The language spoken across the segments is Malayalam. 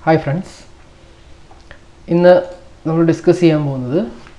ഹായ് ഫ്രണ്ട്സ് ഇന്ന് നമ്മൾ ഡിസ്കസ് ചെയ്യാൻ പോകുന്നത്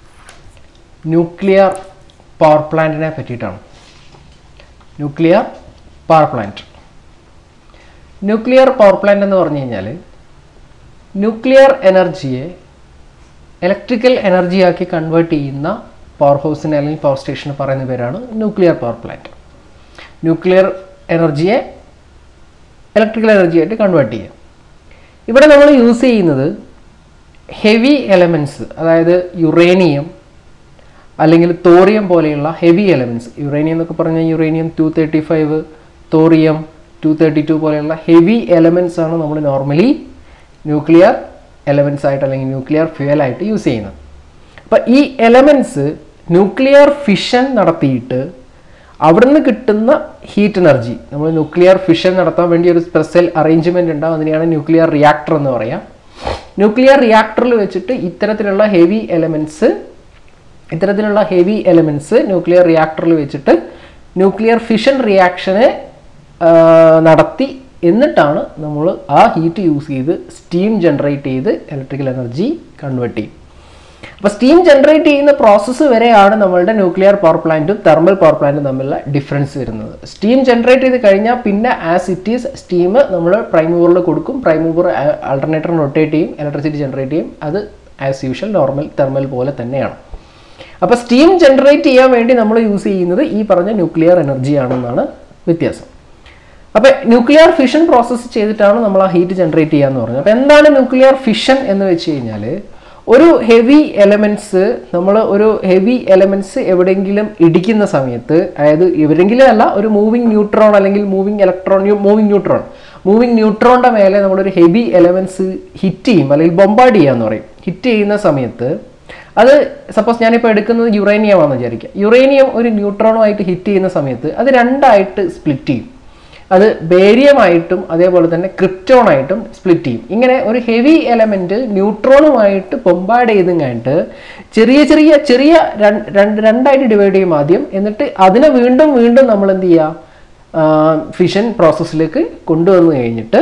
ന്യൂക്ലിയർ പവർ പ്ലാന്റിനെ പറ്റിയിട്ടാണ് nuclear power plant nuclear power plant എന്ന് പറഞ്ഞു കഴിഞ്ഞാൽ ന്യൂക്ലിയർ എനർജിയെ ഇലക്ട്രിക്കൽ എനർജിയാക്കി കൺവേർട്ട് ചെയ്യുന്ന പവർ ഹൗസിനെ അല്ലെങ്കിൽ പവർ സ്റ്റേഷനെ പറയുന്ന പേരാണ് ന്യൂക്ലിയർ പവർ പ്ലാന്റ് ന്യൂക്ലിയർ എനർജിയെ ഇലക്ട്രിക്കൽ എനർജിയായിട്ട് കൺവേർട്ട് ചെയ്യുക ഇവിടെ നമ്മൾ യൂസ് ചെയ്യുന്നത് ഹെവി എലമെൻറ്റ്സ് അതായത് യുറേനിയം അല്ലെങ്കിൽ തോറിയം പോലെയുള്ള ഹെവി എലമെൻറ്റ്സ് യുറേനിയം എന്നൊക്കെ പറഞ്ഞാൽ uranium two thirty five thorium two thirty two പോലെയുള്ള ഹെവി എലമെൻറ്റ്സ് ആണ് നമ്മൾ നോർമലി ന്യൂക്ലിയർ എലമെൻറ്റ്സ് ആയിട്ട് അല്ലെങ്കിൽ ന്യൂക്ലിയർ ഫ്യൂവലായിട്ട് യൂസ് ചെയ്യുന്നത് അപ്പോൾ ഈ എലമെൻറ്റ്സ് ന്യൂക്ലിയർ ഫിഷൻ നടത്തിയിട്ട് അവിടുന്ന് കിട്ടുന്ന ഹീറ്റ് എനർജി നമ്മൾ ന്യൂക്ലിയർ ഫിഷൻ നടത്താൻ വേണ്ടി ഒരു സ്പെഷ്യൽ അറേഞ്ച്മെന്റ് ഉണ്ടാവും അതിനെയാണ് ന്യൂക്ലിയർ റിയാക്ടർ എന്ന് പറയാം ന്യൂക്ലിയർ റിയാക്ടറിൽ വെച്ചിട്ട് ഇത്തരത്തിലുള്ള ഹെവി എലമെൻറ്റ്സ് ഇത്തരത്തിലുള്ള ഹെവി എലമെൻറ്റ്സ് ന്യൂക്ലിയർ റിയാക്ടറിൽ വെച്ചിട്ട് ന്യൂക്ലിയർ ഫിഷൻ റിയാക്ഷനെ നടത്തി എന്നിട്ടാണ് നമ്മൾ ആ ഹീറ്റ് യൂസ് ചെയ്ത് സ്റ്റീം ജനറേറ്റ് ചെയ്ത് ഇലക്ട്രിക്കൽ എനർജി കൺവേർട്ട് ചെയ്യും അപ്പോൾ സ്റ്റീം ജനറേറ്റ് ചെയ്യുന്ന പ്രോസസ്സ് വരെയാണ് നമ്മളുടെ ന്യൂക്ലിയർ പവർ പ്ലാന്റും തെർമൽ പവർ പ്ലാന്റും തമ്മിലുള്ള ഡിഫറൻസ് വരുന്നത് സ്റ്റീം ജനറേറ്റ് ചെയ്ത് കഴിഞ്ഞാൽ പിന്നെ ആസ് ഇറ്റ് ഈസ് സ്റ്റീം നമ്മൾ പ്രൈം മൂവറിൽ കൊടുക്കും പ്രൈം മൂവർ ആൾട്ടർനേറ്റർ റൊട്ടേറ്റ് ചെയ്യും ഇലക്ട്രിസിറ്റി ജനറേറ്റ് ചെയ്യും അത് ആസ് യൂഷ്വൽ നോർമൽ തെർമൽ പോലെ തന്നെയാണ് അപ്പോൾ സ്റ്റീം ജനറേറ്റ് ചെയ്യാൻ വേണ്ടി നമ്മൾ യൂസ് ചെയ്യുന്നത് ഈ പറഞ്ഞ ന്യൂക്ലിയർ എനർജി ആണെന്നാണ് വ്യത്യാസം അപ്പോൾ ന്യൂക്ലിയർ ഫിഷൻ പ്രോസസ്സ് ചെയ്തിട്ടാണ് നമ്മൾ ആ ഹീറ്റ് ജനറേറ്റ് ചെയ്യാന്ന് പറഞ്ഞത് അപ്പോൾ എന്താണ് ന്യൂക്ലിയർ ഫിഷൻ എന്ന് വെച്ച് കഴിഞ്ഞാൽ ഒരു ഹെവി എലമെൻറ്റ്സ് നമ്മൾ ഒരു ഹെവി എലമെൻറ്റ്സ് എവിടെയെങ്കിലും ഇടിക്കുന്ന സമയത്ത് അതായത് എവിടെയെങ്കിലും അല്ല ഒരു മൂവിങ് ന്യൂട്രോൺ അല്ലെങ്കിൽ moving electron moving neutron moving ന്യൂട്രോണിൻ്റെ മേലെ നമ്മളൊരു ഹെവി എലമെൻറ്റ്സ് ഹിറ്റ് ചെയ്യും അല്ലെങ്കിൽ ബൊമ്പാഡ് ചെയ്യാന്ന് പറയും ഹിറ്റ് ചെയ്യുന്ന സമയത്ത് അത് സപ്പോസ് ഞാനിപ്പോൾ എടുക്കുന്നത് യുറേനിയം ആണെന്ന് വിചാരിക്കുക യുറേനിയം ഒരു ന്യൂട്രോണുമായിട്ട് ഹിറ്റ് ചെയ്യുന്ന സമയത്ത് അത് രണ്ടായിട്ട് സ്പ്ലിറ്റ് ചെയ്യും അത് ബേരിയമായിട്ടും അതേപോലെ തന്നെ ക്രിപ്റ്റോണായിട്ടും സ്പ്ലിറ്റ് ചെയ്യും ഇങ്ങനെ ഒരു ഹെവി എലമെന്റ് ന്യൂട്രോണുമായിട്ട് ബൊമ്പാഡ് ചെയ്തും കഴിഞ്ഞിട്ട് ചെറിയ ചെറിയ ചെറിയ രണ്ട് രണ്ടായിട്ട് ഡിവൈഡ് ചെയ്യും ആദ്യം എന്നിട്ട് അതിനെ വീണ്ടും വീണ്ടും നമ്മൾ എന്ത് ചെയ്യുക ഫിഷൻ പ്രോസസ്സിലേക്ക് കൊണ്ടുവന്നു കഴിഞ്ഞിട്ട്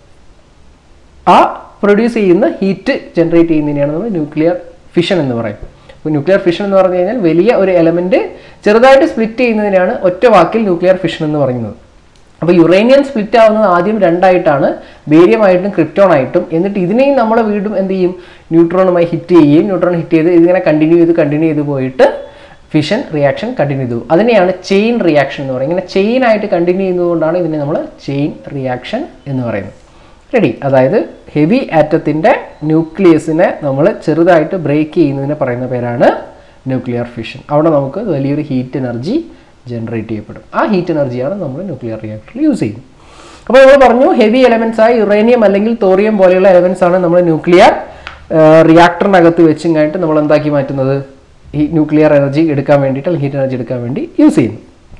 ആ പ്രൊഡ്യൂസ് ചെയ്യുന്ന ഹീറ്റ് ജനറേറ്റ് ചെയ്യുന്നതിനെയാണ് നമ്മൾ ന്യൂക്ലിയർ ഫിഷൻ എന്ന് പറയും അപ്പോൾ ന്യൂക്ലിയർ ഫിഷൻ എന്ന് പറഞ്ഞു കഴിഞ്ഞാൽ വലിയ ഒരു എലമെന്റ് ചെറുതായിട്ട് സ്പ്ലിറ്റ് ചെയ്യുന്നതിനാണ് ഒറ്റ വാക്കിൽ ന്യൂക്ലിയർ ഫിഷൻ എന്ന് പറയുന്നത് അപ്പോൾ യുറേനിയം സ്പ്ലിറ്റ് ആവുന്നത് ആദ്യം രണ്ടായിട്ടാണ് ബേരിയമായിട്ടും ക്രിപ്റ്റോൺ ആയിട്ടും എന്നിട്ട് ഇതിനെയും നമ്മൾ വീണ്ടും എന്ത് ചെയ്യും ന്യൂട്രോണുമായി ഹിറ്റ് ചെയ്യുകയും ന്യൂട്രോൺ ഹിറ്റ് ചെയ്ത് ഇതിങ്ങനെ കണ്ടിന്യൂ ചെയ്ത് കണ്ടിന്യൂ ചെയ്ത് പോയിട്ട് ഫിഷൻ റിയാക്ഷൻ കണ്ടിന്യൂ ചെയ്തു അതിനെയാണ് ചെയിൻ റിയാക്ഷൻ എന്ന് പറയുന്നത് ഇങ്ങനെ ചെയിൻ ആയിട്ട് കണ്ടിന്യൂ ചെയ്യുന്നതുകൊണ്ടാണ് ഇതിനെ നമ്മൾ ചെയിൻ റിയാക്ഷൻ എന്ന് പറയുന്നത് റെഡി അതായത് ഹെവി ആറ്റത്തിൻ്റെ ന്യൂക്ലിയസിനെ നമ്മൾ ചെറുതായിട്ട് ബ്രേക്ക് ചെയ്യുന്നതിനെ പറയുന്ന പേരാണ് ന്യൂക്ലിയർ ഫിഷൻ അവിടെ നമുക്ക് വലിയൊരു ഹീറ്റ് എനർജി ജനറേറ്റ് ചെയ്യപ്പെടും ആ ഹീറ്റ് എനർജിയാണ് നമ്മൾ ന്യൂക്ലിയർ റിയാക്ടറിൽ യൂസ് ചെയ്യുന്നത് അപ്പോൾ നമ്മൾ പറഞ്ഞു ഹെവി എലമെൻസ് ആയ യുറേനിയം അല്ലെങ്കിൽ തോറിയം പോലെയുള്ള എലമെൻസ് ആണ് നമ്മൾ ന്യൂക്ലിയർ റിയാക്ടറിനകത്ത് വെച്ചും കഴിഞ്ഞിട്ട് നമ്മൾ എന്താക്കി മാറ്റുന്നത് ഈ ന്യൂക്ലിയർ എനർജി എടുക്കാൻ വേണ്ടിയിട്ട് അല്ലെങ്കിൽ ഹീറ്റ് എനർജി എടുക്കാൻ വേണ്ടി യൂസ് ചെയ്യുന്നു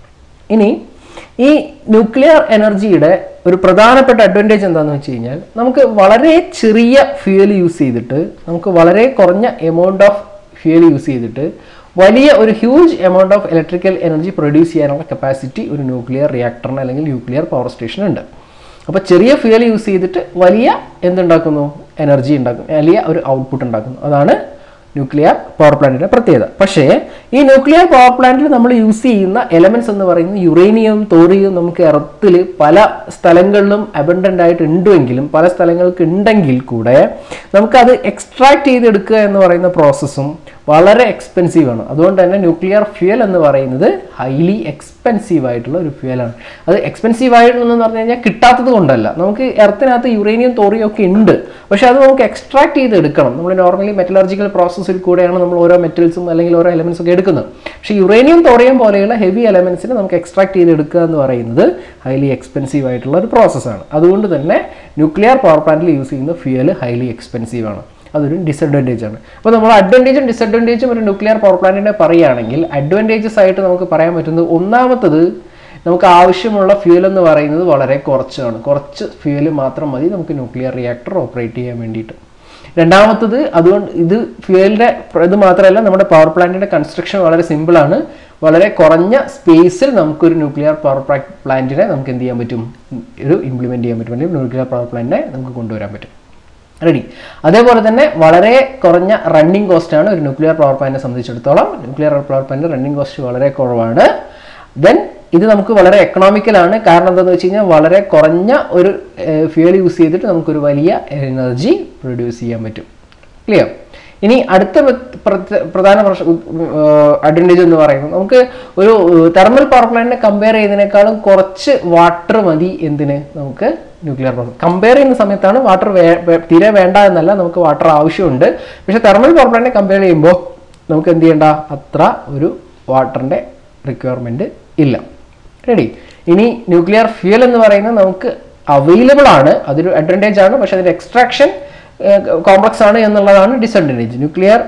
ഇനി ഈ ന്യൂക്ലിയർ എനർജിയുടെ ഒരു പ്രധാനപ്പെട്ട അഡ്വാൻറ്റേജ് എന്താണെന്ന് വെച്ച് കഴിഞ്ഞാൽ നമുക്ക് വളരെ ചെറിയ ഫ്യൂവൽ യൂസ് ചെയ്തിട്ട് നമുക്ക് വളരെ കുറഞ്ഞ എമൗണ്ട് ഓഫ് ഫ്യൂവൽ യൂസ് ചെയ്തിട്ട് വലിയ ഒരു huge amount of electrical energy produce ചെയ്യാനുള്ള കപ്പാസിറ്റി ഒരു ന്യൂക്ലിയർ റിയാക്ടറിന് അല്ലെങ്കിൽ ന്യൂക്ലിയർ പവർ സ്റ്റേഷൻ ഉണ്ട് അപ്പോൾ ചെറിയ ഫ്യൂവൽ യൂസ് ചെയ്തിട്ട് വലിയ എന്തുണ്ടാക്കുന്നു എനർജി ഉണ്ടാക്കും വലിയ ഒരു ഔട്ട്പുട്ട് ഉണ്ടാക്കുന്നു അതാണ് ന്യൂക്ലിയർ പവർ പ്ലാന്റിന്റെ പ്രത്യേകത പക്ഷേ ഈ ന്യൂക്ലിയർ പവർ പ്ലാന്റിൽ നമ്മൾ യൂസ് ചെയ്യുന്ന എലമെന്റ്സ് എന്ന് പറയുന്നത് യുറേനിയം തോറിയം നമുക്ക് എർത്തിൽ പല സ്ഥലങ്ങളിലും അബൻഡൻ്റ് ആയിട്ട് ഉണ്ടെങ്കിലും പല സ്ഥലങ്ങൾക്ക് ഉണ്ടെങ്കിൽ കൂടെ നമുക്കത് എക്സ്ട്രാക്ട് ചെയ്തെടുക്കുക എന്ന് പറയുന്ന പ്രോസസ്സും വളരെ എക്സ്പെൻസീവ് ആണ് അതുകൊണ്ട് തന്നെ ന്യൂക്ലിയർ ഫ്യൂൽ എന്ന് പറയുന്നത് ഹൈലി എക്സ്പെൻസീവ് ആയിട്ടുള്ള ഒരു ഫ്യൂലാണ് അത് എക്സ്പെൻസീവ് ആയിട്ടുള്ളതെന്ന് പറഞ്ഞു കഴിഞ്ഞാൽ കിട്ടാത്തത് കൊണ്ടല്ല നമുക്ക് എർത്തിനകത്ത് യുറേനിയം തോറിയം ഒക്കെ ഉണ്ട് പക്ഷേ അത് നമുക്ക് എക്സ്ട്രാക്ട് ചെയ്ത് എടുക്കണം നമ്മൾ നോർമലി മെറ്റലർജിക്കൽ പ്രോസസ്സിൽ കൂടെയാണ് നമ്മൾ ഓരോ മെറ്റൽസും അല്ലെങ്കിൽ ഓരോ എലമെന്റ്സ് ഒക്കെ എടുക്കുന്നത് പക്ഷേ യുറേനിയം തോറിയം പോലെയുള്ള ഹെവി എലമെന്റ്സിനെ നമുക്ക് എക്സ്ട്രാക്ട് ചെയ്ത് എടുക്കുക എന്ന് പറയുന്നത് ഹൈലി എക്സ്പെൻസീവ് ആയിട്ടുള്ള ഒരു പ്രോസസ്സാണ് അതുകൊണ്ട് തന്നെ ന്യൂക്ലിയർ പവർ പ്ലാന്റിൽ യൂസ് ചെയ്യുന്ന ഫ്യൂൽ ഹൈലി എക്സ്പെൻസീവ് ആണ് അതൊരു ഡിസഡ്വാൻറ്റേജ് ആണ് അപ്പോൾ നമ്മൾ അഡ്വാൻറ്റേജും ഡിസഡ്വാൻറ്റേജും ഒരു ന്യൂക്ലിയർ പവർ പ്ലാന്റിനെ പറയുകയാണെങ്കിൽ അഡ്വാൻറ്റേജസ് ആയിട്ട് നമുക്ക് പറയാൻ പറ്റുന്നത് ഒന്നാമത്തത് നമുക്ക് ആവശ്യമുള്ള ഫ്യൂൽ എന്ന് പറയുന്നത് വളരെ കുറച്ചാണ് കുറച്ച് ഫ്യൂൽ മാത്രം മതി നമുക്ക് ന്യൂക്ലിയർ റിയാക്ടർ ഓപ്പറേറ്റ് ചെയ്യാൻ വേണ്ടിയിട്ട് രണ്ടാമത്തത് അതുകൊണ്ട് ഇത് ഫ്യൂവലിൻ്റെ ഇത് മാത്രമല്ല നമ്മുടെ പവർ പ്ലാന്റിൻ്റെ കൺസ്ട്രക്ഷൻ വളരെ സിമ്പിളാണ് വളരെ കുറഞ്ഞ സ്പേസിൽ നമുക്കൊരു ന്യൂക്ലിയർ പവർ പ്ലാന്റിനെ നമുക്ക് എന്ത് ചെയ്യാൻ പറ്റും ഒരു ഇംപ്ലിമെൻറ്റ് ചെയ്യാൻ പറ്റും അല്ലെങ്കിൽ ന്യൂക്ലിയർ പവർ പ്ലാന്റിനെ നമുക്ക് കൊണ്ടുവരാൻ പറ്റും റെഡി അതേപോലെ തന്നെ വളരെ കുറഞ്ഞ റണ്ണിങ് കോസ്റ്റ് ആണ് ഒരു ന്യൂക്ലിയർ പവർ പ്ലാന്റിനെ സംബന്ധിച്ചിടത്തോളം nuclear power plant running cost വളരെ കുറവാണ് ദെൻ ഇത് നമുക്ക് വളരെ എക്കണോമിക്കലാണ് കാരണം എന്താണെന്ന് വെച്ച് കഴിഞ്ഞാൽ വളരെ കുറഞ്ഞ ഒരു ഫ്യൂൽ യൂസ് ചെയ്തിട്ട് നമുക്കൊരു വലിയ എനർജി പ്രൊഡ്യൂസ് ചെയ്യാൻ പറ്റും ക്ലിയർ ഇനി അടുത്ത പ്ര- പ്രധ- പ്രധാന അഡ്വാൻറ്റേജ് എന്ന് പറയുന്നത് നമുക്ക് ഒരു തെർമൽ പവർ പ്ലാന്റിനെ കമ്പയർ ചെയ്യുന്നതിനേക്കാളും കുറച്ച് വാട്ടർ മതി എന്തിന് നമുക്ക് ന്യൂക്ലിയർ പവർ കമ്പയർ ചെയ്യുന്ന സമയത്താണ് വാട്ടർ തീരെ വേണ്ട എന്നല്ല നമുക്ക് വാട്ടർ ആവശ്യമുണ്ട് പക്ഷെ തെർമൽ പവർ പ്ലാന്റിനെ കമ്പയർ ചെയ്യുമ്പോൾ നമുക്ക് എന്ത് ചെയ്യണ്ട അത്ര ഒരു വാട്ടറിൻ്റെ റിക്വയർമെൻറ്റ് ഇല്ല റെഡി ഇനി ന്യൂക്ലിയർ ഫ്യൂൽ എന്ന് പറയുന്നത് നമുക്ക് അവൈലബിൾ ആണ് അതൊരു അഡ്വാൻറ്റേജ് ആണ് പക്ഷെ അതിൻ്റെ എക്സ്ട്രാക്ഷൻ കോംപ്ലക്സ് ആണ് എന്നുള്ളതാണ് ഡിസഡ്വാൻറ്റേജ് ന്യൂക്ലിയർ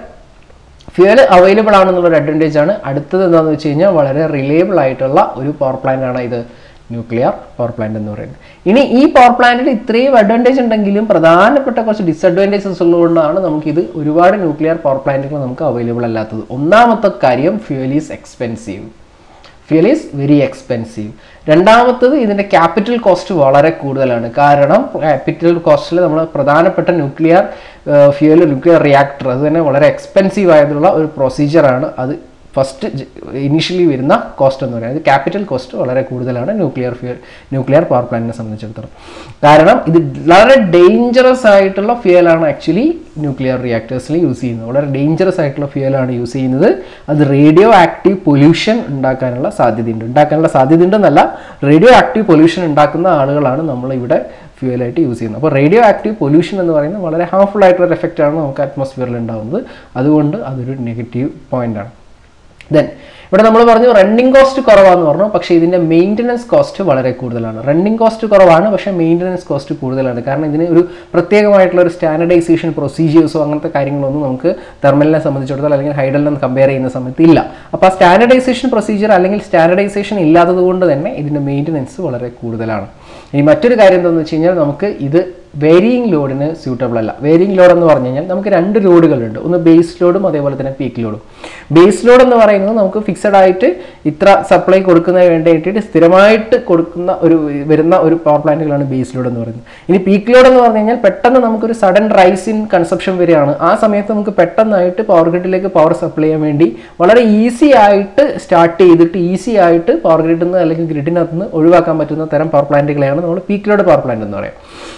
ഫ്യൂൽ അവൈലബിൾ ആണെന്നുള്ളൊരു അഡ്വാൻറ്റേജ് ആണ് അടുത്തത് എന്താണെന്ന് വെച്ച് കഴിഞ്ഞാൽ വളരെ റിലയബിൾ ആയിട്ടുള്ള ഒരു പവർ പ്ലാന്റ് ആണ് ഇത് ന്യൂക്ലിയർ പവർ പ്ലാന്റ് എന്ന് പറയുന്നത് ഇനി ഈ പവർ പ്ലാന്റിൽ ഇത്രയും അഡ്വാൻറ്റേജ് ഉണ്ടെങ്കിലും പ്രധാനപ്പെട്ട കുറച്ച് ഡിസഡ്വാൻറ്റേജസ് ഉള്ളതുകൊണ്ടാണ് നമുക്കിത് ഒരുപാട് ന്യൂക്ലിയർ പവർ പ്ലാന്റുകൾ നമുക്ക് അവൈലബിൾ അല്ലാത്തത് ഒന്നാമത്തെ കാര്യം fuel is expensive fuel is very expensive രണ്ടാമത്തത് ഇതിൻ്റെ ക്യാപിറ്റൽ കോസ്റ്റ് വളരെ കൂടുതലാണ് കാരണം ക്യാപിറ്റൽ കോസ്റ്റിൽ നമ്മൾ പ്രധാനപ്പെട്ട ന്യൂക്ലിയർ ഫ്യൂൽ ന്യൂക്ലിയർ റിയാക്ടർ അത് തന്നെ വളരെ എക്സ്പെൻസീവ് ആയിട്ടുള്ള ഒരു പ്രൊസീജിയറാണ് അത് ഫസ്റ്റ് ഇനീഷ്യലി വരുന്ന കോസ്റ്റ് എന്ന് പറയുന്നത് ക്യാപിറ്റൽ കോസ്റ്റ് വളരെ കൂടുതലാണ് ന്യൂക്ലിയർ ഫ്യൂൽ ന്യൂക്ലിയർ പവർ പ്ലാന്റിനെ സംബന്ധിച്ചിടത്തോളം കാരണം ഇത് വളരെ ഡേഞ്ചറസ് ആയിട്ടുള്ള ഫ്യൂലാണ് ആക്ച്വലി ന്യൂക്ലിയർ റിയാക്ടേഴ്സിൽ യൂസ് ചെയ്യുന്നത് വളരെ ഡേഞ്ചറസ് ആയിട്ടുള്ള ഫ്യൂലാണ് യൂസ് ചെയ്യുന്നത് അത് റേഡിയോ ആക്റ്റീവ് പൊല്യൂഷൻ ഉണ്ടാക്കാനുള്ള സാധ്യതയുണ്ട് ഉണ്ടാക്കാനുള്ള സാധ്യതയുണ്ടെന്നല്ല റേഡിയോ ആക്റ്റീവ് പൊല്യൂഷൻ ഉണ്ടാക്കുന്ന ആളുകളാണ് നമ്മൾ ഇവിടെ ഫ്യൂലായിട്ട് യൂസ് ചെയ്യുന്നത് അപ്പോൾ റേഡിയോ ആക്റ്റീവ് പൊല്യൂഷൻ എന്ന് പറയുന്നത് വളരെ ഹാർംഫുൾ ആയിട്ടുള്ള എഫക്റ്റ് ആണ് നമുക്ക് അറ്റ്മോസ്ഫിയറിൽ ഉണ്ടാകുന്നത് അതുകൊണ്ട് അതൊരു നെഗറ്റീവ് പോയിന്റ് ആണ് ദെൻ ഇവിടെ നമ്മൾ പറഞ്ഞു റണ്ണിങ് കോസ്റ്റ് കുറവാന്ന് പറഞ്ഞു പക്ഷേ ഇതിൻ്റെ മെയിൻ്റനൻസ് കോസ്റ്റ് വളരെ കൂടുതലാണ് റണ്ണിങ് കോസ്റ്റ് കുറവാണ് പക്ഷേ മെയിൻ്റനൻസ് കോസ്റ്റ് കൂടുതലാണ് കാരണം ഇതിന് ഒരു പ്രത്യേകമായിട്ടുള്ള ഒരു സ്റ്റാൻഡർഡൈസേഷൻ പ്രൊസീജിയേഴ്സോ അങ്ങനത്തെ കാര്യങ്ങളൊന്നും നമുക്ക് തെർമലിനെ സംബന്ധിച്ചിടത്തോളം അല്ലെങ്കിൽ ഹൈഡലിനെ കമ്പയർ ചെയ്യുന്ന സമയത്ത് ഇല്ല അപ്പോൾ ആ സ്റ്റാൻഡർഡൈസേഷൻ പ്രൊസീജിയർ അല്ലെങ്കിൽ സ്റ്റാൻഡർഡൈസേഷൻ ഇല്ലാത്തത് കൊണ്ട് തന്നെ ഇതിൻ്റെ മെയിൻ്റനൻസ് വളരെ കൂടുതലാണ് ഇനി മറ്റൊരു കാര്യം എന്താണെന്ന് വെച്ച് കഴിഞ്ഞാൽ നമുക്ക് ഇത് വേരിയിങ് ലോഡിന് സ്യൂട്ടബിൾ അല്ല വേരിയിങ് ലോഡ് എന്ന് പറഞ്ഞു കഴിഞ്ഞാൽ നമുക്ക് രണ്ട് ലോഡുകളുണ്ട് ഒന്ന് ബേസ് ലോഡും അതേപോലെ തന്നെ പീക്ക് ലോഡും ബേസ് ലോഡ് എന്ന് പറയുന്നത് നമുക്ക് ഫിക്സഡ് ആയിട്ട് ഇത്ര സപ്ലൈ കൊടുക്കുന്നതിന് വേണ്ടിയിട്ട് സ്ഥിരമായിട്ട് കൊടുക്കുന്ന ഒരു വരുന്ന ഒരു പവർ പ്ലാന്റുകളാണ് ബേസ് ലോഡ് എന്ന് പറയുന്നത് ഇനി പീക്ക് ലോഡ് എന്ന് പറഞ്ഞു കഴിഞ്ഞാൽ പെട്ടെന്ന് നമുക്കൊരു സഡൻ റൈസ് ഇൻ കൺസപ്ഷൻ വരികയാണ് ആ സമയത്ത് നമുക്ക് പെട്ടെന്നായിട്ട് പവർ ഗ്രിഡിലേക്ക് പവർ സപ്ലൈ ചെയ്യാൻ വേണ്ടി വളരെ ഈസി ആയിട്ട് സ്റ്റാർട്ട് ചെയ്തിട്ട് ഈസി ആയിട്ട് പവർ ഗ്രിഡിൽ നിന്ന് അല്ലെങ്കിൽ ഗ്രിഡിനകത്ത് നിന്ന് ഒഴിവാക്കാൻ പറ്റുന്ന തരം പവർ പ്ലാന്റുകളെയാണ് നമ്മൾ പീക്ക് ലോഡ് പവർ പ്ലാന്റ് എന്ന് പറയാം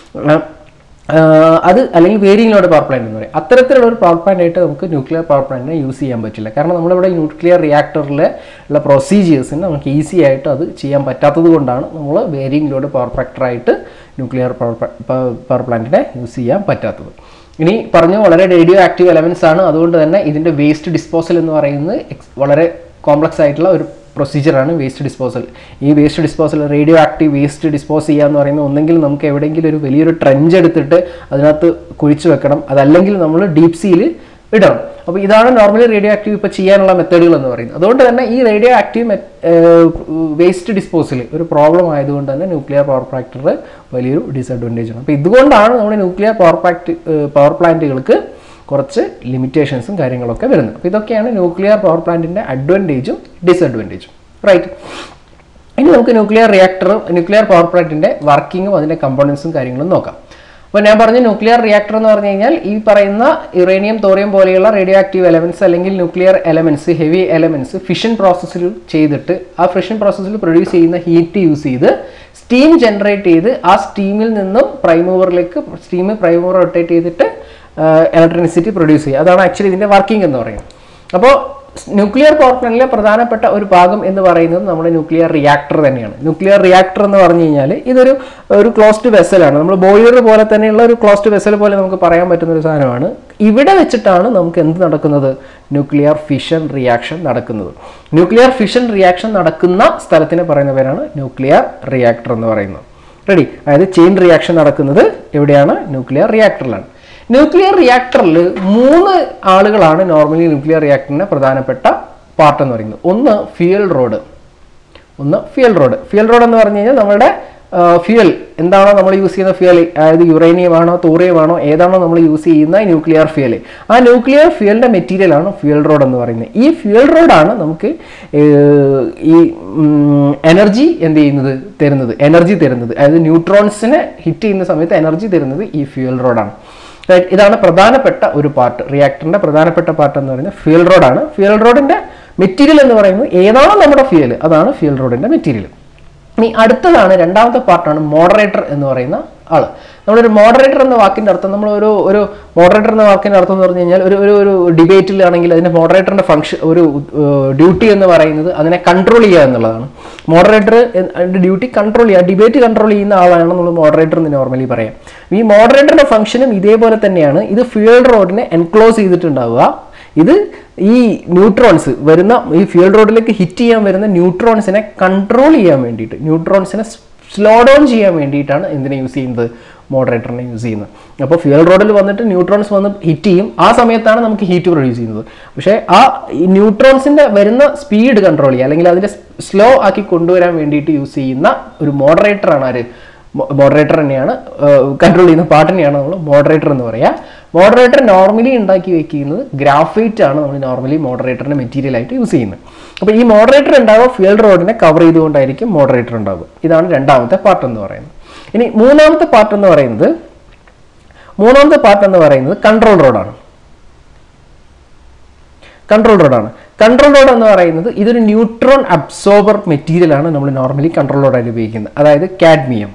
ആഹ് അത് അല്ലെങ്കിൽ വേരിയിങ് ലോഡ് പവർ പ്ലാന്റ് എന്ന് പറയും അത്തരത്തിലുള്ള ഒരു പവർ പ്ലാന്റ് ആയിട്ട് നമുക്ക് ന്യൂക്ലിയർ പവർ പ്ലാന്റിനെ യൂസ് ചെയ്യാൻ പറ്റില്ല കാരണം നമ്മളിവിടെ ന്യൂക്ലിയർ റിയാക്ടറിൽ ഉള്ള പ്രൊസീജിയേഴ്സിന് നമുക്ക് ഈസി ആയിട്ട് അത് ചെയ്യാൻ പറ്റാത്തത് കൊണ്ടാണ് നമ്മൾ വേരിയിങ് ലോഡ് പവർ ഫാക്ടറായിട്ട് ന്യൂക്ലിയർ പവർ പവർ പ്ലാന്റിനെ യൂസ് ചെയ്യാൻ പറ്റാത്തത് ഇനി പറഞ്ഞു വളരെ റേഡിയോ ആക്റ്റീവ് എലമെൻസ് ആണ് അതുകൊണ്ട് തന്നെ ഇതിൻ്റെ വേസ്റ്റ് ഡിസ്പോസൽ എന്ന് പറയുന്നത് ex- വളരെ കോംപ്ലക്സ് ആയിട്ടുള്ള ഒരു പ്രൊസീജിയറാണ് വേസ്റ്റ് ഡിസ്പോസൽ ഈ waste disposal radioactive waste dispose ചെയ്യുക എന്ന് പറയുന്നത് ഒന്നെങ്കിൽ നമുക്ക് എവിടെയെങ്കിലും ഒരു വലിയൊരു ട്രെഞ്ച് എടുത്തിട്ട് അതിനകത്ത് കുഴിച്ചു വെക്കണം അതല്ലെങ്കിൽ നമ്മൾ ഡീപ് സീയിൽ ഇടണം അപ്പോൾ ഇതാണ് നോർമലി റേഡിയോ ആക്റ്റീവ് ഇപ്പോൾ ചെയ്യാനുള്ള മെത്തേഡുകൾ എന്ന് പറയുന്നത് അതുകൊണ്ട് തന്നെ ഈ റേഡിയോ ആക്റ്റീവ് വേസ്റ്റ് ഡിസ്പോസൽ ഒരു പ്രോബ്ലം ആയതുകൊണ്ട് തന്നെ ന്യൂക്ലിയർ പവർ ഫാക്ടർ വലിയൊരു ഡിസഡ്വാൻറ്റേജ് ആണ് അപ്പോൾ ഇതുകൊണ്ടാണ് നമ്മുടെ ന്യൂക്ലിയർ പവർ ഫാക്ട് പവർ പ്ലാന്റുകൾക്ക് കുറച്ച് ലിമിറ്റേഷൻസും കാര്യങ്ങളൊക്കെ വരുന്നത് അപ്പോൾ ഇതൊക്കെയാണ് ന്യൂക്ലിയർ പവർ പ്ലാന്റിൻ്റെ അഡ്വാൻറ്റേജും ഡിസഡ്വാൻറ്റേജും റൈറ്റ് ഇനി നമുക്ക് ന്യൂക്ലിയർ റിയാക്ടറും ന്യൂക്ലിയർ പവർ പ്ലാന്റിൻ്റെ വർക്കിങ്ങും അതിൻ്റെ കമ്പോണൻസും കാര്യങ്ങളും നോക്കാം അപ്പോൾ ഞാൻ പറഞ്ഞ ന്യൂക്ലിയർ റിയാക്ടർ എന്ന് പറഞ്ഞു കഴിഞ്ഞാൽ ഈ പറയുന്ന യുറേനിയം തോറിയം പോലെയുള്ള റേഡിയോ ആക്റ്റീവ് എലമെൻറ്റ്സ് അല്ലെങ്കിൽ nuclear elements heavy elements fission പ്രോസസ്സിൽ ചെയ്തിട്ട് ആ ഫിഷൻ പ്രോസസ്സിൽ പ്രൊഡ്യൂസ് ചെയ്യുന്ന ഹീറ്റ് യൂസ് ചെയ്ത് സ്റ്റീം ജനറേറ്റ് ചെയ്ത് ആ സ്റ്റീമിൽ നിന്നും പ്രൈമോവറിലേക്ക് സ്റ്റീം പ്രൈമോവർ റൊട്ടേറ്റ് ചെയ്തിട്ട് ഇലക്ട്രിസിറ്റി പ്രൊഡ്യൂസ് ചെയ്യുക അതാണ് ആക്ച്വലി ഇതിൻ്റെ വർക്കിംഗ് എന്ന് പറയുന്നത് അപ്പോൾ ന്യൂക്ലിയർ പവർ പ്ലാന്റിലെ പ്രധാനപ്പെട്ട ഒരു ഭാഗം എന്ന് പറയുന്നത് നമ്മുടെ ന്യൂക്ലിയർ റിയാക്ടർ തന്നെയാണ് ന്യൂക്ലിയർ റിയാക്ടർ എന്ന് പറഞ്ഞു കഴിഞ്ഞാൽ ഇതൊരു ഒരു ക്ലോസ്ഡ് വെസലാണ് നമ്മൾ ബോയിലർ പോലെ തന്നെയുള്ള ഒരു ക്ലോസ്ഡ് വെസൽ പോലെ നമുക്ക് പറയാൻ പറ്റുന്ന ഒരു സാധനമാണ് ഇവിടെ വെച്ചിട്ടാണ് നമുക്ക് എന്ത് നടക്കുന്നത് ന്യൂക്ലിയർ ഫിഷൻ റിയാക്ഷൻ നടക്കുന്നത് ന്യൂക്ലിയർ ഫിഷൻ റിയാക്ഷൻ നടക്കുന്ന സ്ഥലത്തിനെ പറയുന്ന പേരാണ് ന്യൂക്ലിയർ റിയാക്ടർ എന്ന് പറയുന്നത് റെഡി അതായത് ചെയിൻ റിയാക്ഷൻ നടക്കുന്നത് എവിടെയാണ് ന്യൂക്ലിയർ റിയാക്ടറിലാണ് ന്യൂക്ലിയർ റിയാക്ടറിൽ മൂന്ന് ആളുകളാണ് നോർമലി ന്യൂക്ലിയർ റിയാക്ടറിന്റെ പ്രധാനപ്പെട്ട പാർട്ട് എന്ന് പറയുന്നത് ഒന്ന് ഫ്യൂൽ റോഡ് ഒന്ന് ഫ്യൂൽ റോഡ് ഫ്യൂൽ റോഡ് എന്ന് പറഞ്ഞു കഴിഞ്ഞാൽ നമ്മുടെ ഫ്യൂൽ എന്താണോ നമ്മൾ യൂസ് ചെയ്യുന്ന ഫ്യൂൽ അതായത് യുറേനിയം ആണോ തോറിയം ആണോ ഏതാണോ നമ്മൾ യൂസ് ചെയ്യുന്ന ന്യൂക്ലിയർ ഫ്യൂൽ ആ ന്യൂക്ലിയർ ഫ്യൂലിന്റെ മെറ്റീരിയൽ ആണ് ഫ്യൂൽ റോഡ് എന്ന് പറയുന്നത് ഈ ഫ്യൂൽ റോഡാണ് നമുക്ക് ഏർ, ഈ എനർജി എന്ത് ചെയ്യുന്നത് തരുന്നത് എനർജി തരുന്നത് അതായത് ന്യൂട്രോൺസിനെ ഹിറ്റ് ചെയ്യുന്ന സമയത്ത് എനർജി തരുന്നത് ഈ ഫ്യൂൽ റോഡാണ് Right? ഇതാണ് പ്രധാനപ്പെട്ട ഒരു പാർട്ട് റിയാക്ടറിന്റെ പ്രധാനപ്പെട്ട പാർട്ട് എന്ന് പറയുന്നത് ഫ്യൂൽ റോഡാണ് ഫ്യൂൽ റോഡിന്റെ മെറ്റീരിയൽ എന്ന് പറയുന്നത് ഏതാണോ നമ്മുടെ ഫ്യൂൽ അതാണ് ഫ്യൂൽ റോഡിന്റെ മെറ്റീരിയൽ ഇനി അടുത്തതാണ് രണ്ടാമത്തെ പാർട്ടാണ് മോഡറേറ്റർ എന്ന് പറയുന്ന ആള് നമ്മളൊരു മോഡറേറ്റർ എന്ന വാക്കിന്റെ അർത്ഥം നമ്മൾ ഒരു ഒരു മോഡറേറ്റർ എന്ന വാക്കിന്റെ അർത്ഥം എന്ന് പറഞ്ഞു കഴിഞ്ഞാൽ ഒരു ഒരു ഒരു ഡിബേറ്റിലാണെങ്കിൽ അതിന്റെ മോഡറേറ്ററിന്റെ ഫംഗ്ഷൻ ഒരു ഡ്യൂട്ടി എന്ന് പറയുന്നത് അതിനെ കൺട്രോൾ ചെയ്യുക എന്നുള്ളതാണ് മോഡറേറ്റർ ഡ്യൂട്ടി കൺട്രോൾ ചെയ്യുക ഡിബേറ്റ് കൺട്രോൾ ചെയ്യുന്ന ആളാണ് നമ്മൾ മോഡറേറ്റർ എന്ന് നോർമലി പറയാം ഈ മോഡറേറ്ററിന്റെ ഫംഗ്ഷനും ഇതേപോലെ തന്നെയാണ് ഇത് ഫ്യൂൽ റോഡിനെ എൻക്ലോസ് ചെയ്തിട്ടുണ്ടാവുക ഇത് ഈ ന്യൂട്രോൺസ് വരുന്ന ഈ ഫ്യൂൽ റോഡിലേക്ക് ഹിറ്റ് ചെയ്യാൻ വരുന്ന ന്യൂട്രോൺസിനെ കൺട്രോൾ ചെയ്യാൻ വേണ്ടിയിട്ട് ന്യൂട്രോൺസിനെ സ്ലോ ഡൗൺ ചെയ്യാൻ വേണ്ടിയിട്ടാണ് എന്തിനെ യൂസ് ചെയ്യുന്നത് മോഡറേറ്ററിനെ യൂസ് ചെയ്യുന്നത് അപ്പോൾ ഫ്യൂൽ റോഡിൽ വന്നിട്ട് ന്യൂട്രോൺസ് വന്ന് ഹിറ്റ് ചെയ്യും ആ സമയത്താണ് നമുക്ക് ഹീറ്റ് പ്രൊഡ്യൂസ് ചെയ്യുന്നത് പക്ഷേ ആ ഈ ന്യൂട്രോൺസിന്റെ വരുന്ന സ്പീഡ് കൺട്രോൾ ചെയ്യുക അല്ലെങ്കിൽ അതിനെ സ്ലോ ആക്കി കൊണ്ടുവരാൻ വേണ്ടിയിട്ട് യൂസ് ചെയ്യുന്ന ഒരു മോഡറേറ്റർ ആണ് ആര് മോഡറേറ്റർ തന്നെയാണ് കൺട്രോൾ ചെയ്യുന്ന പാർട്ട് തന്നെയാണ് നമ്മൾ മോഡറേറ്റർ എന്ന് പറയുക മോഡറേറ്റർ നോർമലി ഉണ്ടാക്കി വെക്കുന്നത് ഗ്രാഫൈറ്റ് ആണ് നമ്മൾ നോർമലി മോഡറേറ്ററിന്റെ മെറ്റീരിയൽ ആയിട്ട് യൂസ് ചെയ്യുന്നത് അപ്പോൾ ഈ മോഡറേറ്റർ ഉണ്ടാവുക ഫ്യൂൽ റോഡിനെ കവർ ചെയ്തുകൊണ്ടായിരിക്കും മോഡറേറ്റർ ഉണ്ടാവുക ഇതാണ് രണ്ടാമത്തെ പാർട്ട് എന്ന് പറയുന്നത് ഇനി മൂന്നാമത്തെ പാർട്ട് എന്ന് പറയുന്നത് മൂന്നാമത്തെ പാർട്ട് എന്ന് പറയുന്നത് കൺട്രോൾ റോഡാണ് കൺട്രോൾ റോഡാണ് കൺട്രോൾ റോഡ് എന്ന് പറയുന്നത് ഇതൊരു ന്യൂട്രോൺ അബ്സോർബർ മെറ്റീരിയൽ ആണ് നമ്മൾ നോർമലി കൺട്രോൾ റോഡായിട്ട് ഉപയോഗിക്കുന്നത് അതായത് കാഡ്മിയം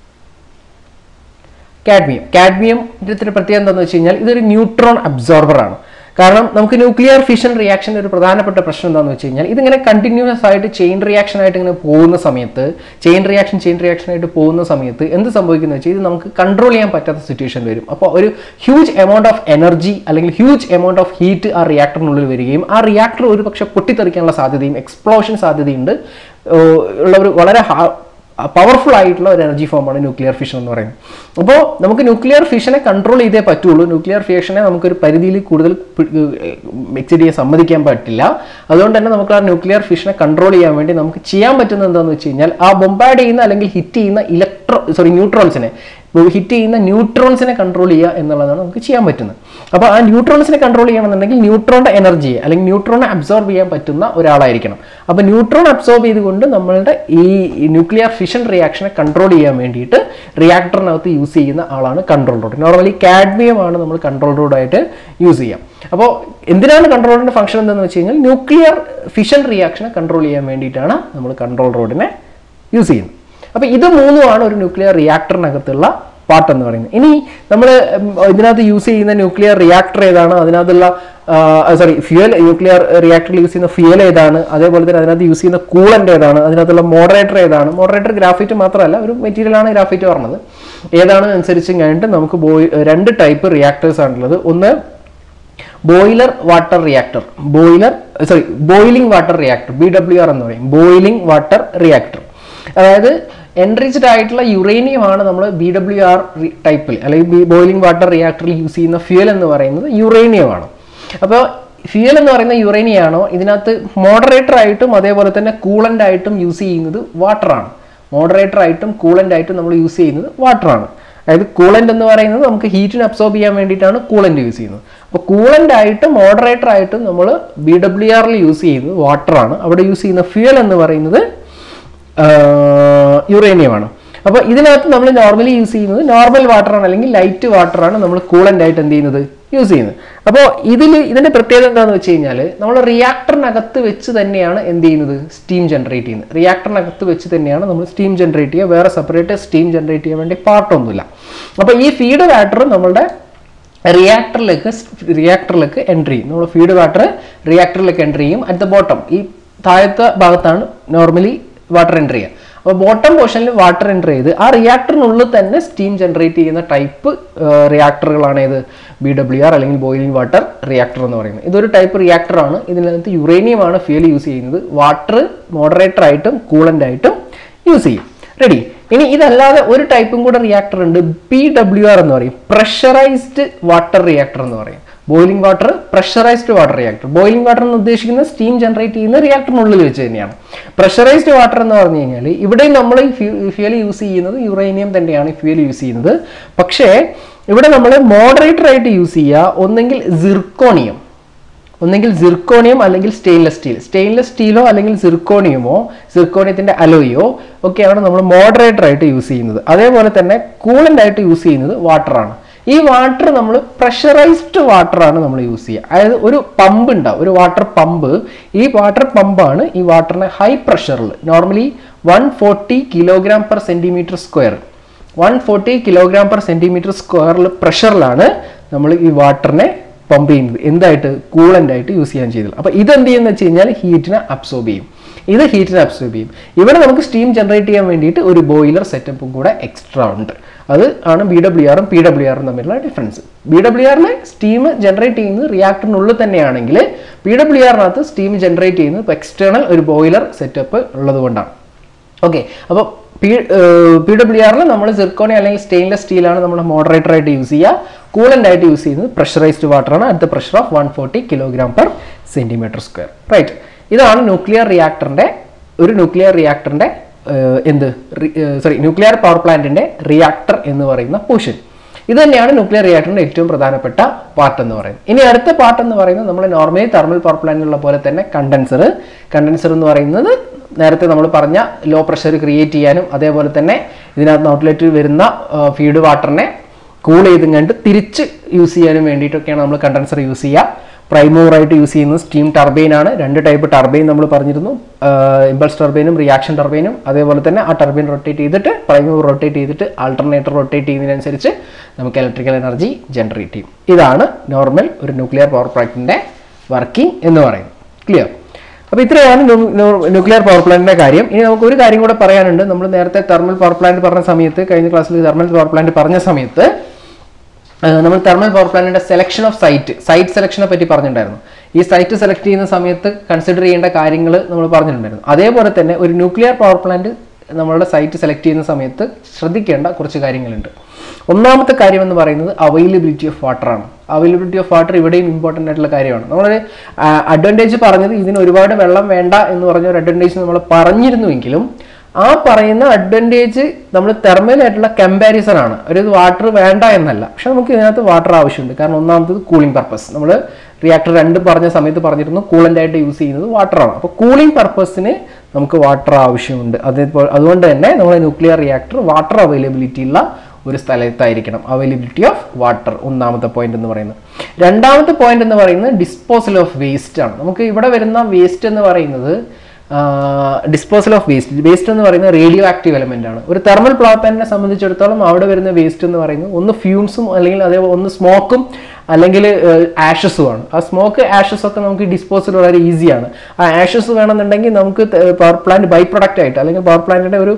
കാഡ്മിയം കാഡ്മിയം ഇതിന്റെ പ്രത്യേകത എന്താണെന്ന് വെച്ച് കഴിഞ്ഞാൽ ഇതൊരു ന്യൂട്രോൺ അബ്സോർബർ ആണ് കാരണം നമുക്ക് ന്യൂക്ലിയർ ഫിഷൻ റിയാക്ഷൻ ഒരു പ്രധാനപ്പെട്ട പ്രശ്നം എന്താണെന്ന് വെച്ച് കഴിഞ്ഞാൽ ഇതിങ്ങനെ കണ്ടിന്യൂസ് ആയിട്ട് ചെയിൻ റിയാക്ഷൻ ആയിട്ട് ഇങ്ങനെ പോകുന്ന സമയത്ത് ചെയിൻ റിയാക്ഷൻ ചെയിൻ റിയാക്ഷൻ ആയിട്ട് പോകുന്ന സമയത്ത് എന്ത് സംഭവിക്കുന്നത് വെച്ചാൽ ഇത് നമുക്ക് കൺട്രോൾ ചെയ്യാൻ പറ്റാത്ത സിറ്റുവേഷൻ വരും അപ്പോൾ ഒരു ഹ്യൂജ് എമൗണ്ട് ഓഫ് എനർജി അല്ലെങ്കിൽ ഹ്യൂജ് എമൗണ്ട് ഓഫ് ഹീറ്റ് ആ റിയാക്ടറിനുള്ളിൽ വരികയും ആ റിയാക്ടർ ഒരു പക്ഷേ പൊട്ടിത്തെറിക്കാനുള്ള സാധ്യതയും എക്സ്പ്ലോഷൻ സാധ്യതയുണ്ട് ഏർ ഉള്ള ഒരു വളരെ പവർഫുൾ ആയിട്ടുള്ള ഒരു എനർജി ഫോമാണ് ന്യൂക്ലിയർ ഫിഷൻ എന്ന് പറയുന്നത് അപ്പോൾ നമുക്ക് ന്യൂക്ലിയർ ഫിഷനെ കൺട്രോൾ ചെയ്തേ പറ്റുള്ളൂ ന്യൂക്ലിയർ ഫിഷനെ നമുക്കൊരു പരിധിയിൽ കൂടുതൽ എക്സിഡ് ചെയ്യാൻ സമ്മതിക്കാൻ പറ്റില്ല അതുകൊണ്ട് തന്നെ നമുക്ക് ആ ന്യൂക്ലിയർ ഫിഷനെ കൺട്രോൾ ചെയ്യാൻ വേണ്ടി നമുക്ക് ചെയ്യാൻ പറ്റുന്നത് എന്താണെന്ന് വെച്ച് കഴിഞ്ഞാൽ ആ ബൊമ്പാഡ് ചെയ്യുന്ന അല്ലെങ്കിൽ ഹിറ്റ് ചെയ്യുന്ന ഇലക്ട്രോ സോറി ന്യൂട്രോൺസിനെ ഹിറ്റ് ചെയ്യുന്ന ന്യൂട്രോൺസിനെ കൺട്രോൾ ചെയ്യുക എന്നുള്ളതാണ് നമുക്ക് ചെയ്യാൻ പറ്റുന്നത് അപ്പോൾ ആ ന്യൂട്രോൺസിനെ കൺട്രോൾ ചെയ്യണമെന്നുണ്ടെങ്കിൽ ന്യൂട്രോണിന്റെ എനർജിയെ അല്ലെങ്കിൽ ന്യൂട്രോണെ അബ്സോർബ് ചെയ്യാൻ പറ്റുന്ന ഒരാളായിരിക്കണം അപ്പോൾ ന്യൂട്രോൺ അബ്സോർബ് ചെയ്തുകൊണ്ട് നമ്മളുടെ ഈ ന്യൂക്ലിയർ ഫിഷൻ റിയാക്ഷനെ കൺട്രോൾ ചെയ്യാൻ വേണ്ടിയിട്ട് റിയാക്ടറിനകത്ത് യൂസ് ചെയ്യുന്ന ആളാണ് കൺട്രോൾ റോഡ് നോർമലി കാഡ്മിയം ആണ് നമ്മൾ കൺട്രോൾ റോഡായിട്ട് യൂസ് ചെയ്യാം അപ്പോൾ എന്തിനാണ് കൺട്രോൾ റോഡിന്റെ ഫംഗ്ഷൻ എന്താണെന്ന് വെച്ച് കഴിഞ്ഞാൽ ന്യൂക്ലിയർ ഫിഷൻ റിയാക്ഷനെ കൺട്രോൾ ചെയ്യാൻ വേണ്ടിയിട്ടാണ് നമ്മൾ കൺട്രോൾ റോഡിനെ യൂസ് ചെയ്യുന്നത് അപ്പോൾ ഇത് മൂന്നുമാണ് ഒരു ന്യൂക്ലിയർ റിയാക്ടറിനകത്തുള്ള പാർട്ട് എന്ന് പറയുന്നത് ഇനി നമ്മൾ ഇതിനകത്ത് യൂസ് ചെയ്യുന്ന ന്യൂക്ലിയർ റിയാക്ടർ ഏതാണ് അതിനകത്തുള്ള സോറി ഫ്യൂൽ ന്യൂക്ലിയർ റിയാക്ടറിൽ യൂസ് ചെയ്യുന്ന ഫ്യൂൽ ഏതാണ് അതേപോലെ തന്നെ അതിനകത്ത് യൂസ് ചെയ്യുന്ന കൂളൻ്റ് ഏതാണ് അതിനകത്തുള്ള മോഡറേറ്റർ ഏതാണ് മോഡറേറ്റർ ഗ്രാഫൈറ്റ് മാത്രമല്ല ഒരു മെറ്റീരിയലാണ് ഗ്രാഫൈറ്റ് പറഞ്ഞത് ഏതാണ് അനുസരിച്ചും കഴിഞ്ഞിട്ട് നമുക്ക് ബോയ് രണ്ട് ടൈപ്പ് റിയാക്ടേഴ്സ് ആണുള്ളത് ഒന്ന് boiler water reactor boiler sorry boiling water reactor B W R എന്ന് പറയും ബോയിലിംഗ് വാട്ടർ റിയാക്ടർ അതായത് എൻറിച്ച്ഡ് ആയിട്ടുള്ള യുറേനിയം ആണ് നമ്മൾ ബി ഡബ്ല്യു ആർ ടൈപ്പിൽ അല്ലെങ്കിൽ ബോയിലിംഗ് വാട്ടർ റിയാക്ടറിൽ യൂസ് ചെയ്യുന്ന ഫ്യൂൽ എന്ന് പറയുന്നത് യുറേനിയം ആണ് അപ്പോൾ ഫ്യൂൽ എന്ന് പറയുന്ന യുറേനിയം ആണോ ഇതിനകത്ത് മോഡറേറ്റർ ആയിട്ടും അതേപോലെ തന്നെ കൂളൻ്റ് ആയിട്ടും യൂസ് ചെയ്യുന്നത് വാട്ടറാണ് മോഡറേറ്റർ ആയിട്ടും കൂളൻ്റ് ആയിട്ടും നമ്മൾ യൂസ് ചെയ്യുന്നത് വാട്ടറാണ് അതായത് കൂളൻ്റ് എന്ന് പറയുന്നത് നമുക്ക് ഹീറ്റിന് അബ്സോർബ് ചെയ്യാൻ വേണ്ടിയിട്ടാണ് കൂളൻ്റ് യൂസ് ചെയ്യുന്നത് അപ്പോൾ കൂളൻ്റ് ആയിട്ടും മോഡറേറ്റർ ആയിട്ടും നമ്മൾ ബി ഡബ്ല്യു ആറിൽ യൂസ് ചെയ്യുന്നത് വാട്ടറാണ് അവിടെ യൂസ് ചെയ്യുന്ന ഫ്യൂൽ എന്ന് പറയുന്നത് യുറേനിയമാണ് അപ്പോൾ ഇതിനകത്ത് നമ്മൾ നോർമലി യൂസ് ചെയ്യുന്നത് നോർമൽ വാട്ടറാണ് അല്ലെങ്കിൽ ലൈറ്റ് വാട്ടറാണ് നമ്മൾ കൂളൻ്റ് ആയിട്ട് എന്ത് ചെയ്യുന്നത് യൂസ് ചെയ്യുന്നത് അപ്പോൾ ഇതിൽ ഇതിന്റെ പ്രത്യേകത എന്താണെന്ന് വെച്ച് കഴിഞ്ഞാൽ നമ്മൾ റിയാക്ടറിനകത്ത് വെച്ച് തന്നെയാണ് എന്ത് ചെയ്യുന്നത് സ്റ്റീം ജനറേറ്റ് ചെയ്യുന്നത് റിയാക്ടറിനകത്ത് വെച്ച് തന്നെയാണ് നമ്മൾ സ്റ്റീം ജനറേറ്റ് ചെയ്യുക വേറെ സെപ്പറേറ്റ് സ്റ്റീം ജനറേറ്റ് ചെയ്യാൻ വേണ്ടി പാർട്ടൊന്നുമില്ല അപ്പോൾ ഈ ഫീഡ് വാട്ടർ നമ്മളുടെ റിയാക്ടറിലേക്ക് റിയാക്ടറിലേക്ക് എൻട്രി ചെയ്യും നമ്മൾ ഫീഡ് വാട്ടർ റിയാക്ടറിലേക്ക് എൻട്രി ചെയ്യും അറ്റ് ദ ബോട്ടം ഈ താഴത്തെ ഭാഗത്താണ് നോർമലി വാട്ടർ എൻട്രി ചെയ്യുക അപ്പോൾ ബോട്ടം പോർഷനിൽ വാട്ടർ എൻ്റർ ചെയ്ത് ആ റിയാക്ടറിനുള്ളിൽ തന്നെ സ്റ്റീം ജനറേറ്റ് ചെയ്യുന്ന ടൈപ്പ് റിയാക്ടറുകളാണ് ഇത് ബി ഡബ്ല്യു ആർ അല്ലെങ്കിൽ ബോയിലിംഗ് വാട്ടർ റിയാക്ടർ എന്ന് പറയുന്നത് ഇതൊരു ടൈപ്പ് റിയാക്ടറാണ് ഇതിനകത്ത് യുറേനിയമാണ് ഫ്യൂൽ യൂസ് ചെയ്യുന്നത് വാട്ടർ മോഡറേറ്റർ ആയിട്ടും കൂളൻ്റ് ആയിട്ടും യൂസ് ചെയ്യും റെഡി ഇനി ഇതല്ലാതെ ഒരു ടൈപ്പും കൂടെ റിയാക്ടർ ഉണ്ട് പി ഡബ്ല്യു ആർ എന്ന് പറയും പ്രഷറൈസ്ഡ് വാട്ടർ റിയാക്ടർ എന്ന് പറയും boiling water pressurised water reactor boiling water എന്ന് ഉദ്ദേശിക്കുന്നത് സ്റ്റീം ജനറേറ്റ് ചെയ്യുന്ന റിയാക്ടറിനുള്ളിൽ വെച്ച് തന്നെയാണ് പ്രഷറൈസ്ഡ് വാട്ടർ എന്ന് പറഞ്ഞു കഴിഞ്ഞാൽ ഇവിടെ നമ്മൾ ഈ ഫ്യൂൽ യൂസ് ചെയ്യുന്നത് യുറേനിയം തന്നെയാണ് ഈ ഫ്യൂൽ യൂസ് ചെയ്യുന്നത് പക്ഷേ ഇവിടെ നമ്മൾ മോഡറേറ്റർ ആയിട്ട് യൂസ് ചെയ്യുക ഒന്നെങ്കിൽ സിർക്കോണിയം ഒന്നെങ്കിൽ സിർക്കോണിയം അല്ലെങ്കിൽ സ്റ്റെയിൻലെസ് സ്റ്റീൽ സ്റ്റെയിൻലെസ് സ്റ്റീലോ അല്ലെങ്കിൽ സിർക്കോണിയമോ സിർക്കോണിയത്തിന്റെ അലോയോ ഒക്കെയാണ് നമ്മൾ മോഡറേറ്റർ ആയിട്ട് യൂസ് ചെയ്യുന്നത് അതേപോലെ തന്നെ കൂളൻ്റ് ആയിട്ട് യൂസ് ചെയ്യുന്നത് വാട്ടറാണ് ഈ വാട്ടർ നമ്മൾ പ്രഷറൈസ്ഡ് വാട്ടറാണ് നമ്മൾ യൂസ് ചെയ്യുക അതായത് ഒരു പമ്പ് ഉണ്ടാവും ഒരു വാട്ടർ പമ്പ് ഈ വാട്ടർ പമ്പാണ് ഈ വാട്ടറിനെ ഹൈ പ്രഷറിൽ normally one forty kilogram per centimetre square one forty kilogram per centimetre സ്ക്വയറിൽ പ്രഷറിലാണ് നമ്മൾ ഈ വാട്ടറിനെ പമ്പ് ചെയ്യുന്നത് എന്തായിട്ട് കൂളൻ്റ് ആയിട്ട് യൂസ് ചെയ്യാൻ ചെയ്തത് അപ്പോൾ ഇതെന്ത് ചെയ്യുന്നത് വെച്ച് കഴിഞ്ഞാൽ ഹീറ്റിനെ അബ്സോർബ് ചെയ്യും ഇത് ഹീറ്റിനെ അബ്സോർബ് ചെയ്യും ഇവിടെ നമുക്ക് സ്റ്റീം ജനറേറ്റ് ചെയ്യാൻ വേണ്ടിയിട്ട് ഒരു ബോയിലർ സെറ്റപ്പും കൂടെ എക്സ്ട്രാ ഉണ്ട് അത് ആണ് ബി ഡബ്ല്യു ആറും പി ഡബ്ല്യു ആറും തമ്മിലുള്ള ഡിഫറൻസ് ബി ഡബ്ല്യു ആറിൽ സ്റ്റീം ജനറേറ്റ് ചെയ്യുന്നത് റിയാക്ടറിനുള്ളിൽ തന്നെയാണെങ്കിൽ പി ഡബ്ല്യു ആറിനകത്ത് സ്റ്റീം ജനറേറ്റ് ചെയ്യുന്നത് ഇപ്പോൾ എക്സ്റ്റേണൽ ഒരു ബോയിലർ സെറ്റപ്പ് ഉള്ളത് കൊണ്ടാണ് ഓക്കെ അപ്പോൾ പി പി ഡബ്ല്യു ആറിൽ നമ്മൾ സിർക്കോണി അല്ലെങ്കിൽ സ്റ്റെയിൻലെസ് സ്റ്റീലാണ് നമ്മൾ മോഡറേറ്റർ ആയിട്ട് യൂസ് ചെയ്യുക കൂളൻ്റ് ആയിട്ട് യൂസ് ചെയ്യുന്നത് പ്രഷറൈസ്ഡ് വാട്ടറാണ് at the pressure of one forty kilogram per centimetre square right ഇതാണ് ന്യൂക്ലിയർ റിയാക്ടറിൻ്റെ ഒരു ന്യൂക്ലിയർ റിയാക്ടറിൻ്റെ എന്ത് സോറി ന്യൂക്ലിയർ പവർ പ്ലാന്റിൻ്റെ റിയാക്ടർ എന്ന് പറയുന്ന പോർഷൻ ഇത് തന്നെയാണ് ന്യൂക്ലിയർ റിയാക്ടറിന്റെ ഏറ്റവും പ്രധാനപ്പെട്ട പാർട്ട് എന്ന് പറയുന്നത് ഇനി അടുത്ത പാർട്ട് എന്ന് പറയുന്നത് നമ്മൾ നോർമലി തെർമൽ പവർ പ്ലാന്റിലുള്ള പോലെ തന്നെ കണ്ടൻസർ കണ്ടൻസർ എന്ന് പറയുന്നത് നേരത്തെ നമ്മൾ പറഞ്ഞ ലോ പ്രഷർ ക്രിയേറ്റ് ചെയ്യാനും അതേപോലെ തന്നെ ഇതിനകത്ത് ഔട്ട്ലെറ്റിൽ വരുന്ന ഫീഡ് വാട്ടറിനെ കൂൾ ചെയ്തും കണ്ട് തിരിച്ച് യൂസ് ചെയ്യാനും വേണ്ടിയിട്ടൊക്കെയാണ് നമ്മൾ കണ്ടൻസർ യൂസ് ചെയ്യുക പ്രൈമോറായിട്ട് യൂസ് ചെയ്യുന്നത് സ്റ്റീം ടർബൈൻ ആണ് രണ്ട് ടൈപ്പ് ടർബൈൻ നമ്മൾ പറഞ്ഞിരുന്നു ഇമ്പൾസ് ടർബൈനും റിയാക്ഷൻ ടർബൈനും അതേപോലെ തന്നെ ആ ടർബൈൻ റൊട്ടേറ്റ് ചെയ്തിട്ട് പ്രൈമോർ റൊട്ടേറ്റ് ചെയ്തിട്ട് ആൾട്ടർനേറ്റർ റൊട്ടേറ്റ് ചെയ്യുന്നതിനനുസരിച്ച് നമുക്ക് ഇലക്ട്രിക്കൽ എനർജി ജനറേറ്റ് ചെയ്യും ഇതാണ് നോർമൽ ഒരു ന്യൂക്ലിയർ പവർ പ്ലാന്റിന്റെ വർക്കിംഗ് എന്ന് പറയുന്നത് ക്ലിയർ അപ്പോൾ ഇത്രയാണ് ന്യൂക്ലിയർ പവർ പ്ലാന്റിന്റെ കാര്യം ഇനി നമുക്ക് ഒരു കാര്യം കൂടെ പറയാനുണ്ട് നമ്മൾ നേരത്തെ തെർമൽ പവർ പ്ലാന്റ് പറഞ്ഞ സമയത്ത് കഴിഞ്ഞ ക്ലാസ്സിൽ തെർമൽ പവർ പ്ലാന്റ് പറഞ്ഞ സമയത്ത് നമ്മൾ തെർമൽ പവർ പ്ലാന്റിന്റെ സെലക്ഷൻ ഓഫ് സൈറ്റ് സൈറ്റ് സെലക്ഷനെ പറ്റി പറഞ്ഞിട്ടുണ്ടായിരുന്നു ഈ സൈറ്റ് സെലക്ട് ചെയ്യുന്ന സമയത്ത് കൺസിഡർ ചെയ്യേണ്ട കാര്യങ്ങൾ നമ്മൾ പറഞ്ഞിട്ടുണ്ടായിരുന്നു അതേപോലെ തന്നെ ഒരു ന്യൂക്ലിയർ പവർ പ്ലാന്റ് നമ്മളുടെ സൈറ്റ് സെലക്ട് ചെയ്യുന്ന സമയത്ത് ശ്രദ്ധിക്കേണ്ട കുറച്ച് കാര്യങ്ങളുണ്ട് ഒന്നാമത്തെ കാര്യം എന്ന് പറയുന്നത് അവൈലബിലിറ്റി ഓഫ് വാട്ടർ ആണ് അവൈലബിലിറ്റി ഓഫ് വാട്ടർ ഇവിടെയും ഇമ്പോർട്ടൻ്റ് ആയിട്ടുള്ള കാര്യമാണ് നമ്മളൊരു അഡ്വാൻറ്റേജ് പറഞ്ഞത് ഇതിന് ഒരുപാട് വെള്ളം വേണ്ട എന്ന് പറഞ്ഞ ഒരു അഡ്വാൻറ്റേജ് നമ്മൾ പറഞ്ഞിരുന്നുവെങ്കിലും ആ പറയുന്ന അഡ്വാൻറ്റേജ് നമ്മൾ തെർമലായിട്ടുള്ള കമ്പാരിസൺ ആണ് ഒരു വാട്ടർ വേണ്ട എന്നല്ല പക്ഷെ നമുക്ക് ഇതിനകത്ത് വാട്ടർ ആവശ്യമുണ്ട് കാരണം ഒന്നാമത്തത് കൂളിംഗ് പർപ്പസ് നമ്മൾ റിയാക്ടർ രണ്ട് പറഞ്ഞ സമയത്ത് പറഞ്ഞിരുന്നു കൂളൻ്റ് ആയിട്ട് യൂസ് ചെയ്യുന്നത് വാട്ടറാണ് അപ്പോൾ കൂളിംഗ് പർപ്പസിന് നമുക്ക് വാട്ടർ ആവശ്യമുണ്ട് അതേപോലെ അതുകൊണ്ട് തന്നെ നമ്മുടെ ന്യൂക്ലിയർ റിയാക്ടർ വാട്ടർ അവൈലബിലിറ്റി ഉള്ള ഒരു സ്ഥലത്തായിരിക്കണം അവൈലബിലിറ്റി ഓഫ് വാട്ടർ ഒന്നാമത്തെ പോയിന്റ് എന്ന് പറയുന്നത് രണ്ടാമത്തെ പോയിന്റ് എന്ന് പറയുന്നത് ഡിസ്പോസൽ ഓഫ് വേസ്റ്റ് ആണ് നമുക്ക് ഇവിടെ വരുന്ന വേസ്റ്റ് എന്ന് പറയുന്നത് ഡിസ്പോസൽ ഓഫ് വേസ്റ്റ് വേസ്റ്റ് എന്ന് പറയുന്നത് റേഡിയോ ആക്റ്റീവ് എലമെന്റ് ആണ് ഒരു തെർമൽ പവർ പ്ലാന്റിനെ സംബന്ധിച്ചിടത്തോളം അവിടെ വരുന്ന വേസ്റ്റ് എന്ന് പറയുന്നത് ഒന്ന് ഫ്യൂംസും അല്ലെങ്കിൽ അതേപോലെ ഒന്ന് സ്മോക്കും അല്ലെങ്കിൽ ആഷസും ആണ് ആ സ്മോക്ക് ആഷസ് ഒക്കെ നമുക്ക് ഡിസ്പോസൽ വളരെ ഈസിയാണ് ആ ആഷസ് വേണമെന്നുണ്ടെങ്കിൽ നമുക്ക് പവർ പ്ലാന്റ് ബൈ പ്രൊഡക്റ്റ് ആയിട്ട് അല്ലെങ്കിൽ പവർ പ്ലാന്റിന്റെ ഒരു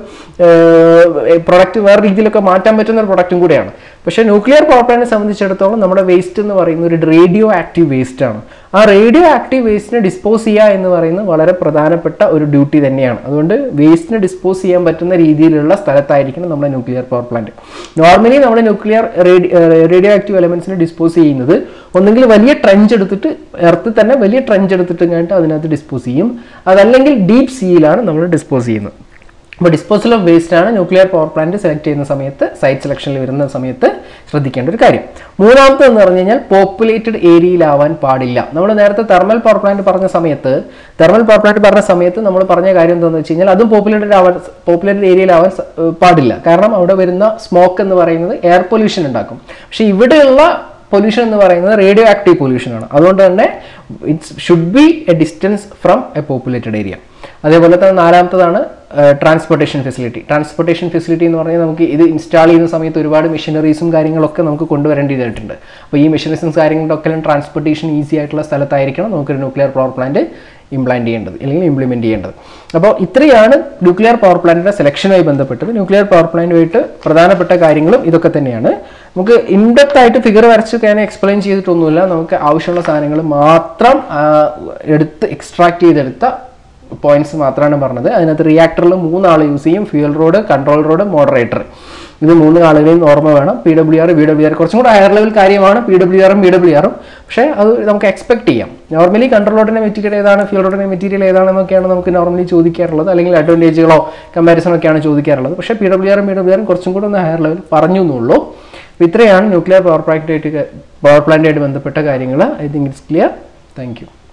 പ്രൊഡക്റ്റ് വേറെ രീതിയിലൊക്കെ മാറ്റാൻ പറ്റുന്ന ഒരു പ്രൊഡക്റ്റും കൂടിയാണ് പക്ഷേ ന്യൂക്ലിയർ പവർ പ്ലാന്റിനെ സംബന്ധിച്ചിടത്തോളം നമ്മുടെ വേസ്റ്റ് എന്ന് പറയുന്നത് ഒരു റേഡിയോ ആക്റ്റീവ് വേസ്റ്റ് ആണ് ആ റേഡിയോ ആക്റ്റീവ് വേസ്റ്റിനെ ഡിസ്പോസ് ചെയ്യുക എന്ന് പറയുന്നത് വളരെ പ്രധാനപ്പെട്ട ഒരു ഡ്യൂട്ടി തന്നെയാണ് അതുകൊണ്ട് വേസ്റ്റിനെ ഡിസ്പോസ് ചെയ്യാൻ പറ്റുന്ന രീതിയിലുള്ള സ്ഥലത്തായിരിക്കണം നമ്മുടെ ന്യൂക്ലിയർ പവർ പ്ലാന്റ് നോർമലി നമ്മുടെ ന്യൂക്ലിയർ റേഡിയോ ആക്റ്റീവ് എലമെന്റ്സിനെ ഡിസ്പോസ് ചെയ്യുന്നത് ഒന്നെങ്കിൽ വലിയ ട്രെഞ്ച് എടുത്തിട്ട് എർത്ത് തന്നെ വലിയ ട്രെഞ്ച് എടുത്തിട്ട് കഴിഞ്ഞിട്ട് അതിനകത്ത് ഡിസ്പോസ് ചെയ്യും അതല്ലെങ്കിൽ ഡീപ്പ് സീയിലാണ് നമ്മൾ ഡിസ്പോസ് ചെയ്യുന്നത് അപ്പോൾ ഡിസ്പോസൽ ഓഫ് വേസ്റ്റ് ആണ് ന്യൂക്ലിയർ പവർ പ്ലാന്റ് സെലക്ട് ചെയ്യുന്ന സമയത്ത് സൈറ്റ് സെലക്ഷനിൽ വരുന്ന സമയത്ത് ശ്രദ്ധിക്കേണ്ട ഒരു കാര്യം മൂന്നാമത്തെ എന്ന് പറഞ്ഞു കഴിഞ്ഞാൽ പോപ്പുലേറ്റഡ് ഏരിയയിലാവാൻ പാടില്ല നമ്മൾ നേരത്തെ തെർമൽ പവർ പ്ലാന്റ് പറഞ്ഞ സമയത്ത് തെർമൽ പവർ പ്ലാന്റ് പറഞ്ഞ സമയത്ത് നമ്മൾ പറഞ്ഞ കാര്യം എന്താണെന്ന് വെച്ച് കഴിഞ്ഞാൽ അതും പോപ്പുലേറ്റഡ് ആവാൻ പോപ്പുലേറ്റഡ് ഏരിയയിലാവാൻ സ- ഏർ പാടില്ല കാരണം അവിടെ വരുന്ന സ്മോക്ക് എന്ന് പറയുന്നത് എയർ പൊല്യൂഷൻ ഉണ്ടാക്കും പക്ഷേ ഇവിടെയുള്ള പൊല്യൂഷൻ എന്ന് പറയുന്നത് റേഡിയോ ആക്റ്റീവ് പൊല്യൂഷൻ ആണ് അതുകൊണ്ട് തന്നെ it's should be a distance from a populated area അതേപോലെ തന്നെ നാലാമത്തതാണ് ട്രാൻസ്പോർട്ടേഷൻ ഫെസിലിറ്റി ട്രാൻസ്പോർട്ടേഷൻ ഫെസിലിറ്റി എന്ന് പറഞ്ഞാൽ നമുക്ക് ഇത് ഇൻസ്റ്റാൾ ചെയ്യുന്ന സമയത്ത് ഒരുപാട് മെഷീനറീസും കാര്യങ്ങളൊക്കെ നമുക്ക് കൊണ്ടുവരേണ്ടതായിട്ടുണ്ട് അപ്പോൾ ഈ മെഷീനറീസും കാര്യങ്ങളൊക്കെ ട്രാൻസ്പോർട്ടേഷൻ ഈസി ആയിട്ടുള്ള സ്ഥലത്തായിരിക്കണം നമുക്കൊരു ന്യൂക്ലിയർ പവർ പ്ലാന്റ് ഇംപ്ലാന്റ് ചെയ്യേണ്ടത് അല്ലെങ്കിൽ ഇംപ്ലിമെന്റ് ചെയ്യേണ്ടത് അപ്പോൾ ഇത്രയാണ് ന്യൂക്ലിയർ പവർ പ്ലാന്റിന്റെ സെലക്ഷനുമായി ബന്ധപ്പെട്ടത് ന്യൂക്ലിയർ പവർ പ്ലാന്റുമായിട്ട് പ്രധാനപ്പെട്ട കാര്യങ്ങളും ഇതൊക്കെ തന്നെയാണ് നമുക്ക് ഇൻഡെപ്ത് ആയിട്ട് ഫിഗർ വരച്ച് ഞാൻ എക്സ്പ്ലെയിൻ ചെയ്തിട്ടൊന്നുമില്ല നമുക്ക് ആവശ്യമുള്ള സാധനങ്ങൾ മാത്രം ആ, എടുത്ത് എക്സ്ട്രാക്ട് ചെയ്തെടുത്ത പോയിന്റ്സ് മാത്രമാണ് പറഞ്ഞത് അതിനകത്ത് റിയാക്ടറിൽ മൂന്നാൾ യൂസ് ചെയ്യും fuel rod control rod moderator ഇത് മൂന്ന് ആളുകളെയും ഓർമ്മ വേണം P W R B W R കുറച്ചും കൂടെ ഹയർ ലെവൽ കാര്യമാണ് പി ഡബ്ല്യു ആറും ബി ഡബ്ല്യു ആറും പക്ഷേ അത് നമുക്ക് എക്സ്പെക്ട് ചെയ്യാം നോർമലി കൺട്രോൾ റോഡിന്റെ മെറ്റീരിയൽ ഏതാണ് ഫ്യൂൽ റോഡിന്റെ മെറ്റീരിയൽ ഏതാണെന്നൊക്കെയാണ് നമുക്ക് നോർമലി ചോദിക്കാറുള്ളത് അല്ലെങ്കിൽ അഡ്വാൻറ്റേജുകളോ കമ്പാരിസൺ ഒക്കെയാണ് ചോദിക്കാറുള്ളത് പക്ഷേ പി ഡബ്ല്യു ആറും ബി ഡബ്ല്യു ആറും കുറച്ചും കൂടെ ഒന്ന് ഹയർ ലെവൽ പറഞ്ഞു എന്നുള്ളൂ അപ്പോൾ ഇത്രയാണ് ന്യൂക്ലിയർ പവർ പ്ലാന്റായിട്ട് പവർ പ്ലാന്റായിട്ട് ബന്ധപ്പെട്ട കാര്യങ്ങൾ I think it's clear thank U